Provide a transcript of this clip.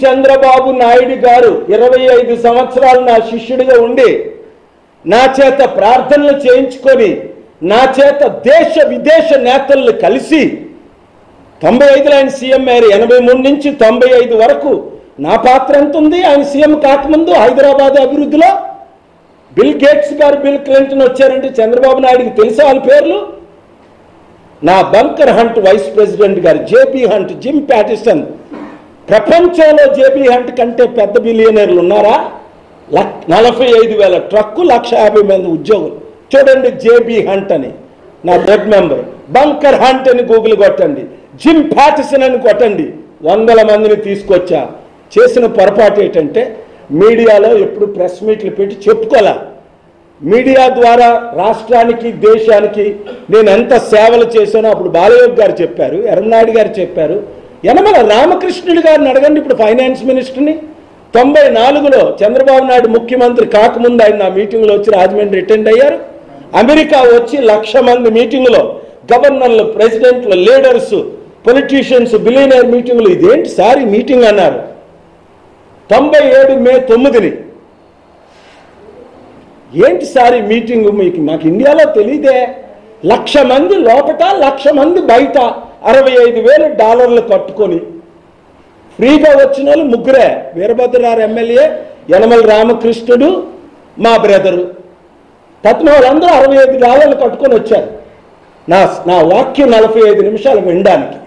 చంద్రబాబు నాయుడు గారు ఇరవై ఐదు సంవత్సరాలు నా శిష్యుడిగా ఉండి నా చేత ప్రార్థనలు చేయించుకొని నా చేత దేశ విదేశ నేతలను కలిసి తొంభై ఐదులో ఆయన సీఎం అయ్యారు ఎనభై మూడు నుంచి తొంభై ఐదు వరకు నా పాత్ర ఎంత ఉంది ఆయన సీఎం కాకముందు హైదరాబాద్ అభివృద్ధిలో బిల్ గేట్స్ గారు బిల్ క్లింటన్ వచ్చారంటే చంద్రబాబు నాయుడుకి తెలుసా వాళ్ళ పేర్లు నా బంకర్ హంట్ వైస్ ప్రెసిడెంట్ గారు జేపీ హంట్ జిమ్ ప్యాటిసన్ ప్రపంచంలో జేపీ హంట్ కంటే పెద్ద బిలియనర్లు ఉన్నారా లక్ నలభై ఐదు వేల ట్రక్కు లక్ష యాభై మంది ఉద్యోగులు చూడండి జేబీ హంట్ అని నా బోర్డ్ మెంబర్ బంకర్ హంట్ అని గూగుల్ కొట్టండి జిమ్ ప్యాటిసన్ అని కొట్టండి వందల మందిని తీసుకొచ్చా చేసిన పొరపాటు ఏంటంటే మీడియాలో ఎప్పుడు ప్రెస్ మీట్లు పెట్టి చెప్పుకోలే మీడియా ద్వారా రాష్ట్రానికి దేశానికి నేను ఎంత సేవలు చేశానో అప్పుడు బాలయోగ్ గారు చెప్పారు ఎర్రనాయుడు గారు చెప్పారు యనమల రామకృష్ణుడు గారిని అడగండి ఇప్పుడు ఫైనాన్స్ మినిస్టర్ని తొంభై నాలుగులో చంద్రబాబు నాయుడు ముఖ్యమంత్రి కాకముందు ఆయన నా మీటింగ్లో వచ్చి రాజమండ్రి అటెండ్ అయ్యారు అమెరికా వచ్చి లక్ష మంది మీటింగ్లో గవర్నర్లు ప్రెసిడెంట్లు లీడర్స్ పొలిటీషియన్స్ బిలియనర్ మీటింగ్లు ఇదేంటి సార్ ఈ మీటింగ్ అన్నారు తొంభై ఏడు మే తొమ్మిదిని ఏంటి సార్ ఈ మీటింగ్ మీకు మాకు ఇండియాలో తెలియదే లక్ష మంది లోపట లక్ష మంది బయట అరవై ఐదు వేలు డాలర్లు కట్టుకొని ఫ్రీగా వచ్చిన వాళ్ళు ముగ్గురే వీరభద్రరావు ఎమ్మెల్యే యనమల రామకృష్ణుడు మా బ్రదరు తత్న వాళ్ళందరూ అరవై ఐదు డాలర్లు కట్టుకొని వచ్చారు నా నా వాక్యం నలభై ఐదు నిమిషాలు వినడానికి